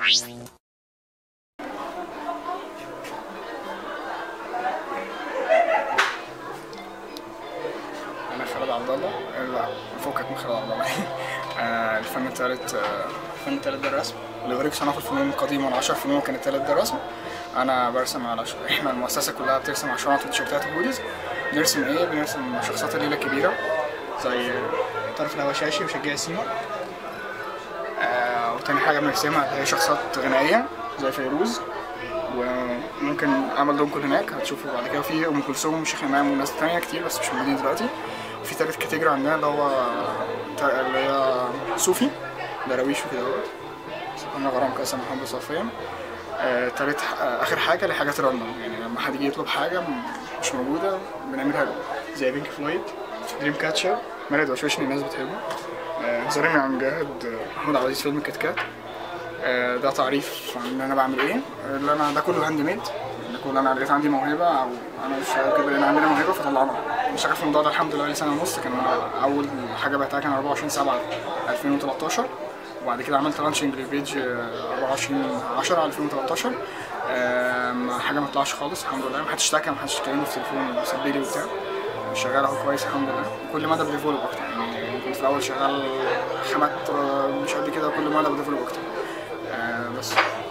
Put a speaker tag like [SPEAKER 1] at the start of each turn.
[SPEAKER 1] انا خالد عبد الله لا فكك من خالد عبد الله آه، الفن الثالث آه، الفن الثالث ده الرسم اللي غير صناعة الفنون القديمة والعشر فنون كان الثالث ده الرسم انا برسم على ش... احنا المؤسسة كلها بترسم على شنط وتيشيرتات وهوديز بنرسم ايه بنرسم شخصيات الليلة الكبيرة زي طرف الهواشاشي وشجاع سيما آه وتاني حاجة بنرسمها هي شخصيات غنائية زي فيروز وممكن اعمل دونكل هناك هتشوفوا بعد كده في ام كلثوم وشيخ امام وناس تانية كتير بس مش موجودين دلوقتي وفي تالت كاتيجوري عندنا اللي هو تا- اللي هي صوفي دراويش وكده اهوت سبحان غرام كاسم محمد صافيا آه، تالت ح- آه، اخر حاجه اللي حاجات راندوم يعني لما حد يجي يطلب حاجه م- مش موجوده بنعملها له زي بينك فلويد دريم كاتشر مرد وشوشني الناس بتحبه آه، زارني عن جاهد آه، محمود عبد العزيز فيلم كيت كات آه، ده تعريف عن ان انا بعمل ايه اللي انا ده كله هاند ميد ده كله انا لقيت عندي موهبه او انا مش عارف كده لقينا عندنا موهبه فطلعناها مش عارف الموضوع ده الحمد لله لي سنه ونص كان اول حاجه بعتها كان 24 7 2013 وبعد كده عملت لانشنج للبيج آه، 24 10 2013 آم، حاجه ما طلعش خالص الحمد لله ما حدش اشتكى ما حدش كلمني في التليفون ساب لي وبتاع شغال اهو كويس الحمد لله كل مدى بديفولب اكتر يعني كنت في الاول شغال خامات آه، مش قد كده كل مدى بديفولب اكتر آه، بس